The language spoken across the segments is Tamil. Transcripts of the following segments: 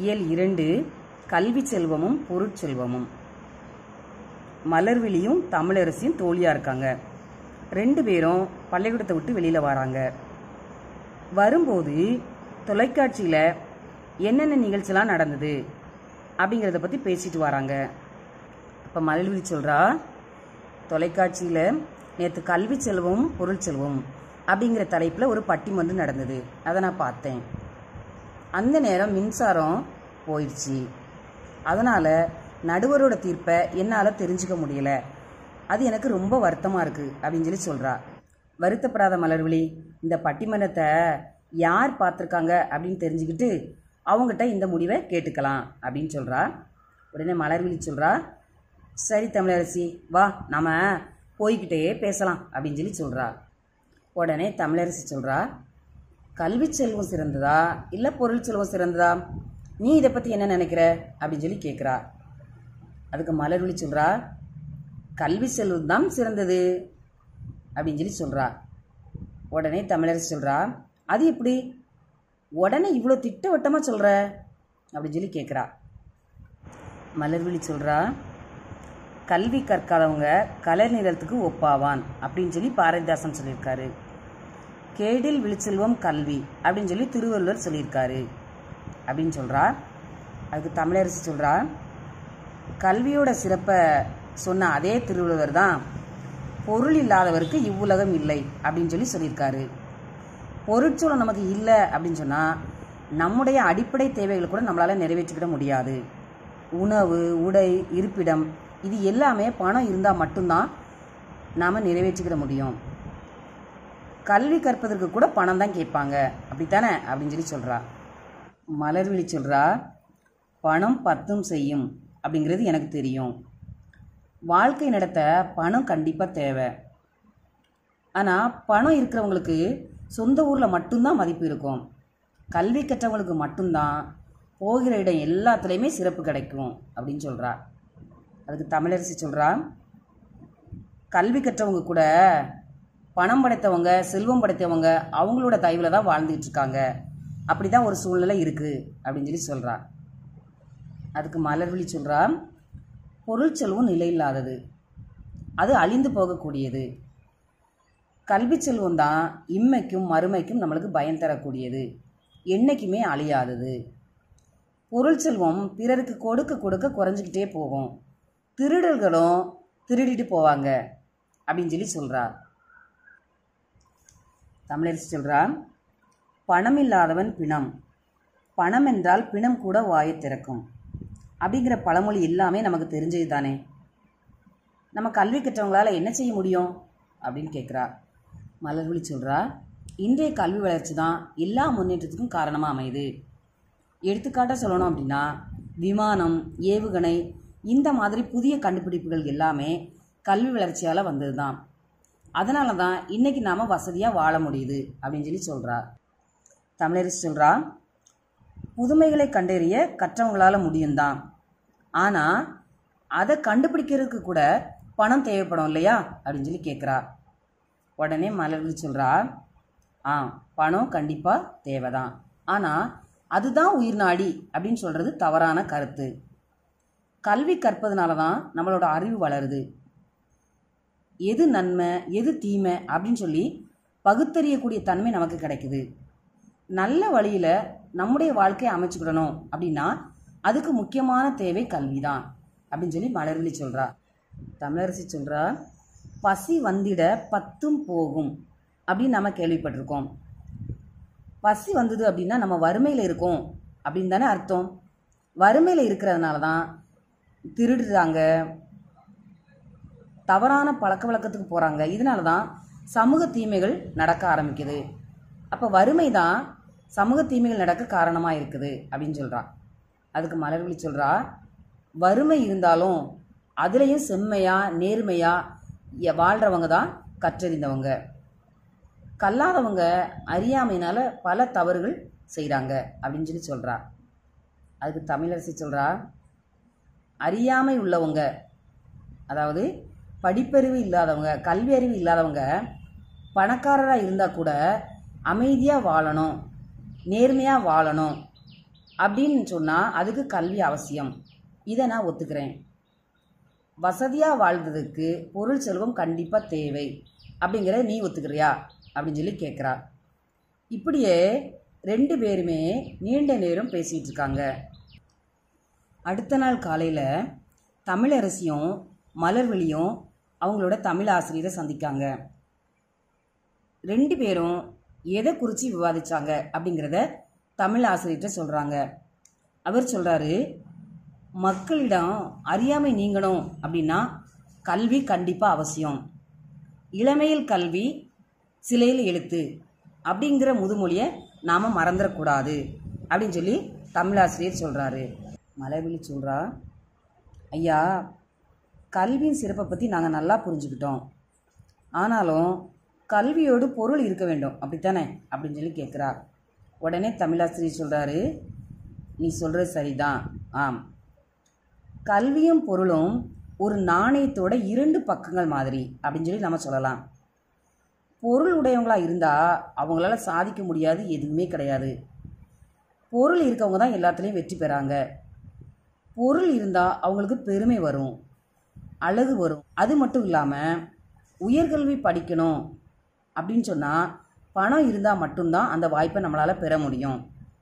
இயல் இரண்டு கல்வி செல்வமும் பொருட்செல்வமும் மலர்விழியும் தமிழரசியும் தோழியாக இருக்காங்க ரெண்டு பேரும் பள்ளிக்கூடத்தை விட்டு வெளியில் வராங்க வரும்போது தொலைக்காட்சியில் என்னென்ன நிகழ்ச்சிலாம் நடந்தது அப்படிங்கிறத பற்றி பேசிட்டு வராங்க அப்போ மலர்விழி சொல்கிறா தொலைக்காட்சியில் நேற்று கல்வி செல்வம் பொருள் செல்வம் அப்படிங்கிற தலைப்பில் ஒரு பட்டிமன்றம் நடந்தது அதை நான் பார்த்தேன் அந்த நேரம் மின்சாரம் போயிடுச்சு அதனால் நடுவரோட தீர்ப்பை என்னால் தெரிஞ்சுக்க முடியல அது எனக்கு ரொம்ப வருத்தமாக இருக்குது அப்படின்னு சொல்லி சொல்கிறா வருத்தப்படாத மலர்விழி இந்த பட்டிமன்றத்தை யார் பார்த்துருக்காங்க அப்படின்னு தெரிஞ்சுக்கிட்டு அவங்ககிட்ட இந்த முடிவை கேட்டுக்கலாம் அப்படின்னு சொல்கிறா உடனே மலர்விழி சொல்கிறா சரி தமிழரசி வா நாம போய்கிட்டே பேசலாம் அப்படின்னு சொல்லி சொல்கிறா உடனே தமிழரசி சொல்கிறா கல்வி செல்வம் சிறந்ததா இல்லை பொருள் செல்வம் சிறந்ததா நீ இதை பற்றி என்ன நினைக்கிற அப்படின்னு சொல்லி கேட்குறா அதுக்கு மலர்விழி சொல்கிறா கல்வி செல்வம் தான் சிறந்தது அப்படின்னு சொல்லி சொல்கிறா உடனே தமிழரசி சொல்கிறா அது எப்படி உடனே இவ்வளோ திட்டவட்டமாக சொல்கிற அப்படின்னு சொல்லி கேட்குறா மலர்விழி சொல்கிறா கல்வி கற்காதவங்க கலர் நிறத்துக்கு ஒப்பாவான் அப்படின்னு சொல்லி பாரதிதாசன் சொல்லியிருக்காரு கேடில் விழிச்செல்வம் கல்வி அப்படின்னு சொல்லி திருவள்ளுவர் சொல்லியிருக்காரு அப்படின்னு சொல்கிறா அதுக்கு தமிழரசி சொல்கிறா கல்வியோட சிறப்பை சொன்ன அதே திருவள்ளுவர் தான் பொருள் இல்லாதவருக்கு இவ்வுலகம் இல்லை அப்படின்னு சொல்லி சொல்லியிருக்காரு பொருட்சூழல் நமக்கு இல்லை அப்படின்னு சொன்னால் நம்முடைய அடிப்படை தேவைகளை கூட நம்மளால் நிறைவேற்றிக்கிட முடியாது உணவு உடை இருப்பிடம் இது எல்லாமே பணம் இருந்தால் மட்டும்தான் நாம் நிறைவேற்றிக்கிட முடியும் கல்வி கற்பதற்கு கூட பணம் தான் கேட்பாங்க அப்படித்தானே அப்படின்னு சொல்லி சொல்கிறா மலர்விழி சொல்கிறா பணம் பத்தும் செய்யும் அப்படிங்கிறது எனக்கு தெரியும் வாழ்க்கை நடத்த பணம் கண்டிப்பாக தேவை ஆனால் பணம் இருக்கிறவங்களுக்கு சொந்த ஊரில் மட்டும்தான் மதிப்பு இருக்கும் கல்வி கற்றவங்களுக்கு மட்டும்தான் போகிற இடம் எல்லாத்துலேயுமே சிறப்பு கிடைக்கும் அப்படின்னு சொல்கிறா அதுக்கு தமிழரசி சொல்கிறா கல்வி கற்றவங்க கூட பணம் படைத்தவங்க செல்வம் படைத்தவங்க அவங்களோட தயவில் தான் வாழ்ந்துட்டு இருக்காங்க அப்படி தான் ஒரு சூழ்நிலை இருக்குது அப்படின்னு சொல்லி சொல்கிறா அதுக்கு மலர்விழி சொல்கிறா பொருள் செல்வம் நிலையில்லாதது அது அழிந்து போகக்கூடியது கல்வி செல்வம் தான் இம்மைக்கும் மறுமைக்கும் நம்மளுக்கு பயம் தரக்கூடியது என்றைக்குமே அழியாதது பொருள் செல்வம் பிறருக்கு கொடுக்க கொடுக்க குறைஞ்சிக்கிட்டே போகும் திருடர்களும் திருடிட்டு போவாங்க அப்படின்னு சொல்லி சொல்கிறா தமிழரசி சொல்கிறா பணம் இல்லாதவன் பிணம் பணம் என்றால் பிணம் கூட வாயை திறக்கும் அப்படிங்கிற பழமொழி எல்லாமே நமக்கு தெரிஞ்சது தானே நம்ம கல்வி கற்றவங்களால் என்ன செய்ய முடியும் அப்படின்னு கேட்குறா மலர்விழி சொல்கிறா இன்றைய கல்வி வளர்ச்சி தான் எல்லா முன்னேற்றத்துக்கும் காரணமாக அமையுது எடுத்துக்காட்டாக சொல்லணும் அப்படின்னா விமானம் ஏவுகணை இந்த மாதிரி புதிய கண்டுபிடிப்புகள் எல்லாமே கல்வி வளர்ச்சியால் வந்தது தான் அதனால தான் இன்றைக்கி நாம் வசதியாக வாழ முடியுது அப்படின்னு சொல்லி சொல்கிறா தமிழரசி சொல்கிறா புதுமைகளை கண்டறிய கற்றவங்களால் முடியும்தான் ஆனால் அதை கண்டுபிடிக்கிறதுக்கு கூட பணம் தேவைப்படும் இல்லையா அப்படின்னு சொல்லி கேட்குறா உடனே மலர்விழி சொல்கிறா ஆ பணம் கண்டிப்பாக தேவை தான் ஆனால் அதுதான் உயிர் நாடி அப்படின்னு சொல்கிறது தவறான கருத்து கல்வி கற்பதனால தான் நம்மளோட அறிவு வளருது எது நன்மை எது தீமை அப்படின்னு சொல்லி பகுத்தறியக்கூடிய தன்மை நமக்கு கிடைக்குது நல்ல வழியில் நம்முடைய வாழ்க்கையை அமைச்சுக்கிடணும் அப்படின்னா அதுக்கு முக்கியமான தேவை கல்வி தான் அப்படின்னு சொல்லி மலர்விழி சொல்கிறா தமிழரசி சொல்கிறா பசி வந்திட பத்தும் போகும் அப்படின்னு நம்ம கேள்விப்பட்டிருக்கோம் பசி வந்தது அப்படின்னா நம்ம வறுமையில் இருக்கோம் அப்படின்னு தானே அர்த்தம் வறுமையில் இருக்கிறதுனால தான் திருடுறாங்க தவறான பழக்க வழக்கத்துக்கு போகிறாங்க இதனால தான் சமூக தீமைகள் நடக்க ஆரம்பிக்குது அப்போ வறுமை தான் சமூக தீமைகள் நடக்க காரணமாக இருக்குது அப்படின்னு சொல்கிறா அதுக்கு மலர்விழி சொல்கிறா வறுமை இருந்தாலும் அதுலேயும் செம்மையாக நேர்மையாக வாழ்கிறவங்க தான் கற்றறிந்தவங்க கல்லாதவங்க அறியாமையினால் பல தவறுகள் செய்கிறாங்க அப்படின்னு சொல்லி சொல்கிறா அதுக்கு தமிழரசி சொல்கிறா அறியாமை உள்ளவங்க அதாவது படிப்பறிவு இல்லாதவங்க கல்வி அறிவு இல்லாதவங்க பணக்காரராக இருந்தால் கூட அமைதியாக வாழணும் நேர்மையாக வாழணும் அப்படின்னு சொன்னால் அதுக்கு கல்வி அவசியம் இதை நான் ஒத்துக்கிறேன் வசதியாக வாழ்ந்ததுக்கு பொருள் செல்வம் கண்டிப்பாக தேவை அப்படிங்கிறத நீ ஒத்துக்கிறியா அப்படின்னு சொல்லி கேட்குறா இப்படியே ரெண்டு பேருமே நீண்ட நேரம் பேசிகிட்டு இருக்காங்க அடுத்த நாள் காலையில் தமிழரசியும் மலர்விழியும் அவங்களோட தமிழ் ஆசிரியரை சந்திக்காங்க ரெண்டு பேரும் எதை குறித்து விவாதிச்சாங்க அப்படிங்கிறத தமிழ் ஆசிரியர்கிட்ட சொல்கிறாங்க அவர் சொல்கிறாரு மக்களிடம் அறியாமை நீங்கணும் அப்படின்னா கல்வி கண்டிப்பாக அவசியம் இளமையில் கல்வி சிலையில் எழுத்து அப்படிங்கிற முதுமொழியை நாம் மறந்துடக்கூடாது அப்படின்னு சொல்லி தமிழாசிரியர் சொல்கிறாரு மலைவிழி சொல்கிறா ஐயா கல்வியின் சிறப்பை பற்றி நாங்கள் நல்லா புரிஞ்சுக்கிட்டோம் ஆனாலும் கல்வியோடு பொருள் இருக்க வேண்டும் அப்படித்தானே அப்படின்னு சொல்லி கேட்குறா உடனே தமிழாசிரியர் சொல்கிறாரு நீ சொல்கிறது சரிதான் ஆம் கல்வியும் பொருளும் ஒரு நாணயத்தோட இரண்டு பக்கங்கள் மாதிரி அப்படின்னு சொல்லி நம்ம சொல்லலாம் பொருள் உடையவங்களா இருந்தால் அவங்களால சாதிக்க முடியாது எதுவுமே கிடையாது பொருள் இருக்கவங்க தான் எல்லாத்துலேயும் வெற்றி பெறாங்க பொருள் இருந்தால் அவங்களுக்கு பெருமை வரும் அழகு வரும் அது மட்டும் இல்லாமல் உயர்கல்வி படிக்கணும் அப்படின்னு சொன்னால் பணம் இருந்தால் மட்டும்தான் அந்த வாய்ப்பை நம்மளால் பெற முடியும்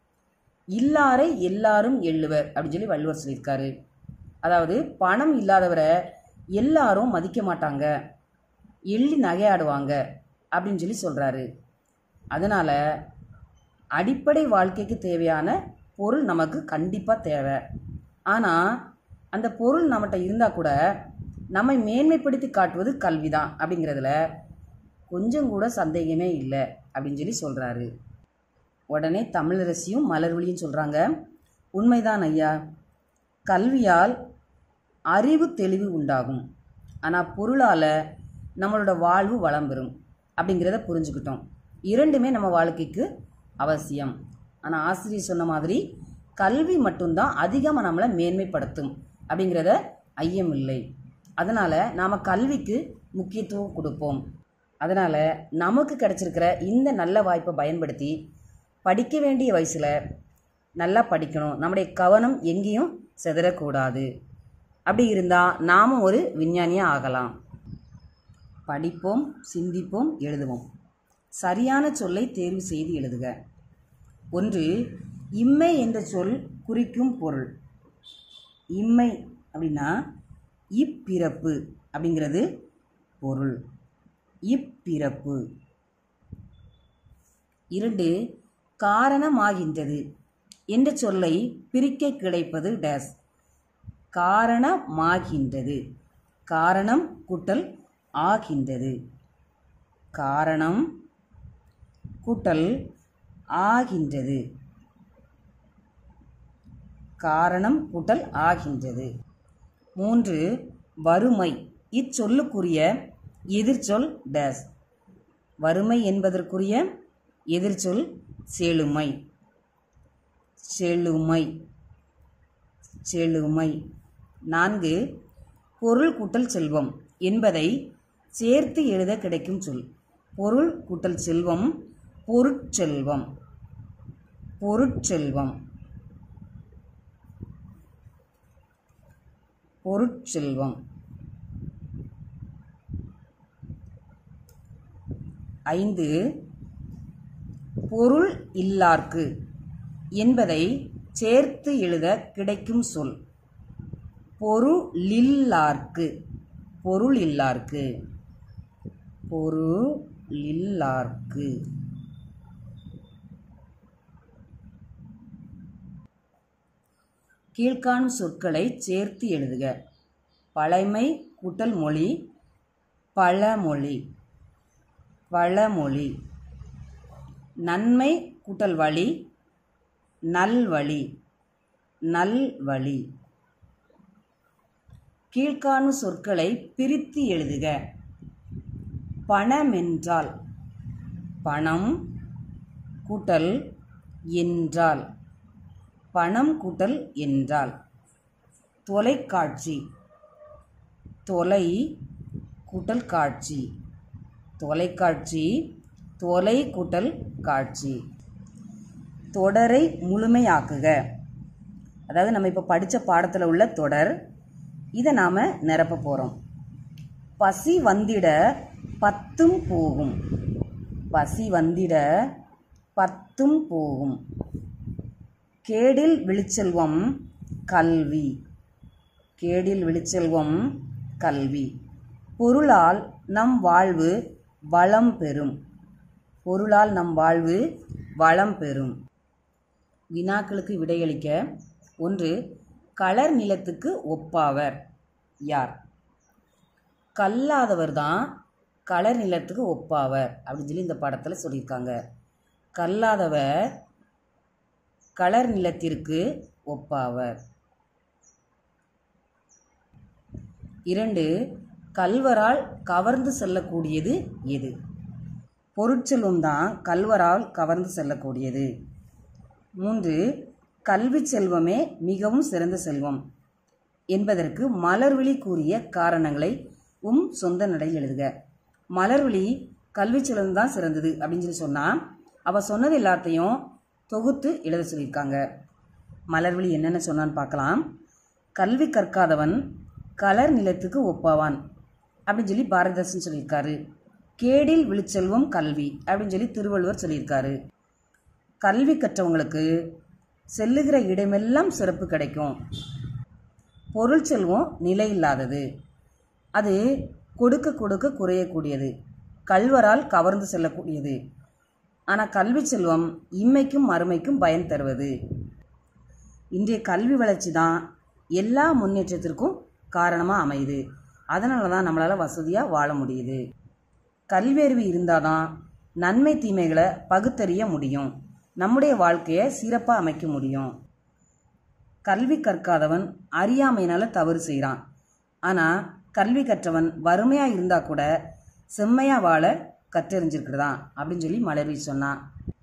இல்லாரை எல்லாரும் எள்ளுவர் அப்படின்னு சொல்லி வள்ளுவர் சொல்லியிருக்காரு அதாவது பணம் இல்லாதவரை எல்லாரும் மதிக்க மாட்டாங்க எள்ளி நகையாடுவாங்க அப்படின்னு சொல்லி சொல்கிறாரு அதனால் அடிப்படை வாழ்க்கைக்கு தேவையான பொருள் நமக்கு கண்டிப்பாக தேவை ஆனால் அந்த பொருள் நம்மகிட்ட இருந்தால் கூட நம்மை மேன்மைப்படுத்தி காட்டுவது கல்வி தான் அப்படிங்கிறதுல கொஞ்சம் கூட சந்தேகமே இல்லை அப்படின்னு சொல்லி சொல்கிறாரு உடனே தமிழரசியும் மலர்விழியும் சொல்கிறாங்க உண்மைதான் ஐயா கல்வியால் அறிவு தெளிவு உண்டாகும் ஆனால் பொருளால் நம்மளோட வாழ்வு வளம் பெறும் அப்படிங்கிறத புரிஞ்சுக்கிட்டோம் இரண்டுமே நம்ம வாழ்க்கைக்கு அவசியம் ஆனால் ஆசிரியர் சொன்ன மாதிரி கல்வி மட்டும்தான் அதிகமாக நம்மளை மேன்மைப்படுத்தும் அப்படிங்கிறத ஐயம் இல்லை அதனால் நாம் கல்விக்கு முக்கியத்துவம் கொடுப்போம் அதனால் நமக்கு கிடைச்சிருக்கிற இந்த நல்ல வாய்ப்பை பயன்படுத்தி படிக்க வேண்டிய வயசில் நல்லா படிக்கணும் நம்முடைய கவனம் எங்கேயும் செதறக்கூடாது அப்படி இருந்தால் நாமும் ஒரு விஞ்ஞானியாக ஆகலாம் படிப்போம் சிந்திப்போம் எழுதுவோம் சரியான சொல்லை தேர்வு செய்து எழுதுக ஒன்று இம்மை என்ற சொல் குறிக்கும் பொருள் இம்மை அப்படின்னா இப்பிறப்பு அப்படிங்கிறது பொருள் இப்பிறப்பு இரண்டு காரணமாகின்றது என்ற சொல்லை பிரிக்க கிடைப்பது டேஸ் காரணமாகின்றது காரணம் கூட்டல் ஆகின்றது காரணம் கூட்டல் ஆகின்றது காரணம் கூட்டல் ஆகின்றது மூன்று வறுமை இச்சொல்லுக்குரிய எதிர்ச்சொல் டேஸ் வறுமை என்பதற்குரிய எதிர்ச்சொல் செழுமை செழுமை செழுமை நான்கு பொருள் கூட்டல் செல்வம் என்பதை சேர்த்து எழுத கிடைக்கும் சொல் பொருள் கூட்டல் செல்வம் பொருட்செல்வம் பொருட்செல்வம் பொருட்செல்வம் ஐந்து பொருள் இல்லார்க்கு என்பதை சேர்த்து எழுத கிடைக்கும் சொல் பொருளில்லார்க்கு பொருள் இல்லார்க்கு பொருளில்லார்க்கு கீழ்காணும் சொற்களை சேர்த்து எழுதுக பழைமை கூட்டல் மொழி பழமொழி பழமொழி நன்மை கூட்டல் வழி நல்வழி நல்வழி கீழ்காணும் சொற்களை பிரித்து எழுதுக பணமென்றால் பணம் கூட்டல் என்றால் பணம் கூட்டல் என்றால் தொலைக்காட்சி தொலை கூட்டல் காட்சி தொலைக்காட்சி தொலை கூட்டல் காட்சி தொடரை முழுமையாக்குக அதாவது நம்ம இப்போ படித்த பாடத்தில் உள்ள தொடர் இதை நாம் நிரப்ப போகிறோம் பசி வந்திட பத்தும் போகும் பசி வந்திட பத்தும் போகும் கேடில் விழிச்செல்வம் கல்வி கேடில் விழிச்செல்வம் கல்வி பொருளால் நம் வாழ்வு வளம் பெறும் பொருளால் நம் வாழ்வு வளம் பெறும் வினாக்களுக்கு விடையளிக்க ஒன்று களர் நிலத்துக்கு ஒப்பாவர் யார் கல்லாதவர் தான் கலர் நிலத்துக்கு ஒப்பாவர் அப்படின்னு சொல்லி இந்த படத்தில் சொல்லியிருக்காங்க கல்லாதவர் கலர் நிலத்திற்கு ஒப்பாவர் இரண்டு கல்வரால் கவர்ந்து செல்லக்கூடியது எது பொருட்செல்வம் தான் கல்வரால் கவர்ந்து செல்லக்கூடியது மூன்று கல்வி செல்வமே மிகவும் சிறந்த செல்வம் என்பதற்கு மலர்விழி கூறிய காரணங்களை உம் சொந்த நடையில் எழுதுக மலர்விழி கல்வி செல்வம் தான் சிறந்தது அப்படின்னு சொல்லி சொன்னால் அவள் சொன்னது எல்லாத்தையும் தொகுத்து எழுத சொல்லியிருக்காங்க மலர்விழி என்னென்ன சொன்னான்னு பார்க்கலாம் கல்வி கற்காதவன் கலர் நிலத்துக்கு ஒப்பாவான் அப்படின்னு சொல்லி பாரதிதாசன் சொல்லியிருக்காரு கேடில் விழிச்செல்வம் கல்வி அப்படின்னு சொல்லி திருவள்ளுவர் சொல்லியிருக்காரு கல்வி கற்றவங்களுக்கு செல்லுகிற இடமெல்லாம் சிறப்பு கிடைக்கும் பொருள் செல்வம் நிலை இல்லாதது அது கொடுக்க கொடுக்க குறையக்கூடியது கல்வரால் கவர்ந்து செல்லக்கூடியது ஆனால் கல்வி செல்வம் இம்மைக்கும் மறுமைக்கும் பயன் தருவது இன்றைய கல்வி வளர்ச்சி தான் எல்லா முன்னேற்றத்திற்கும் காரணமாக அமையுது அதனால தான் நம்மளால் வசதியாக வாழ முடியுது கல்வியறிவு இருந்தால் தான் நன்மை தீமைகளை பகுத்தறிய முடியும் நம்முடைய வாழ்க்கையை சிறப்பாக அமைக்க முடியும் கல்வி கற்காதவன் அறியாமையினால் தவறு செய்கிறான் ஆனால் கல்வி கற்றவன் வறுமையாக இருந்தால் கூட செம்மையாக வாழ கற்றறிஞ்சிருக்கிறதான் அப்படின்னு சொல்லி மலர்வி சொன்னான்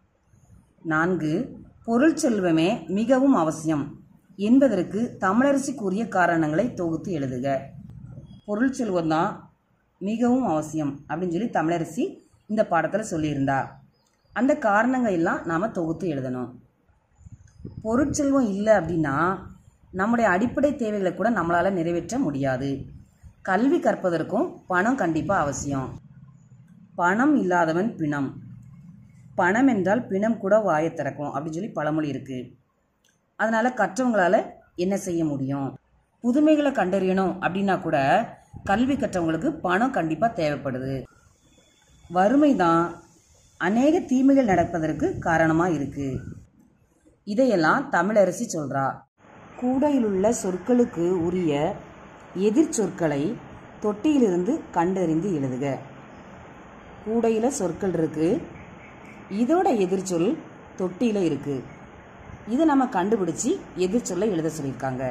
நான்கு பொருள் செல்வமே மிகவும் அவசியம் என்பதற்கு தமிழரசி கூறிய காரணங்களை தொகுத்து எழுதுக பொருள் செல்வம் தான் மிகவும் அவசியம் அப்படின்னு சொல்லி தமிழரசி இந்த பாடத்தில் சொல்லியிருந்தா அந்த காரணங்கள் எல்லாம் நாம் தொகுத்து எழுதணும் பொருட்செல்வம் இல்லை அப்படின்னா நம்முடைய அடிப்படை தேவைகளை கூட நம்மளால் நிறைவேற்ற முடியாது கல்வி கற்பதற்கும் பணம் கண்டிப்பாக அவசியம் பணம் இல்லாதவன் பிணம் பணம் என்றால் பிணம் கூட வாயை திறக்கும் அப்படின்னு சொல்லி பழமொழி இருக்குது அதனால் கற்றவங்களால் என்ன செய்ய முடியும் புதுமைகளை கண்டறியணும் அப்படின்னா கூட கல்வி கற்றவங்களுக்கு பணம் கண்டிப்பாக தேவைப்படுது வறுமை தான் அநேக தீமைகள் நடப்பதற்கு காரணமாக இருக்குது இதையெல்லாம் தமிழரசி சொல்கிறா கூடையிலுள்ள சொற்களுக்கு உரிய எதிர் சொற்களை தொட்டியிலிருந்து கண்டறிந்து எழுதுக கூடையில் சொற்கள் இருக்கு இதோட எதிர்ச்சொல் தொட்டியில் இருக்கு இதை நம்ம கண்டுபிடிச்சி எதிர்ச்சொல்லை எழுத சொல்லியிருக்காங்க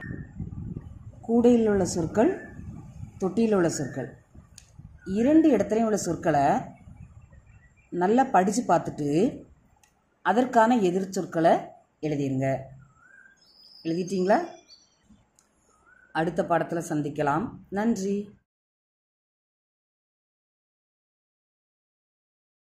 கூடையில் உள்ள சொற்கள் தொட்டியில் உள்ள சொற்கள் இரண்டு இடத்துலையும் உள்ள சொற்களை நல்லா படித்து பார்த்துட்டு அதற்கான எதிர் சொற்களை எழுதிருங்க எழுதிட்டீங்களா அடுத்த பாடத்தில் சந்திக்கலாம் நன்றி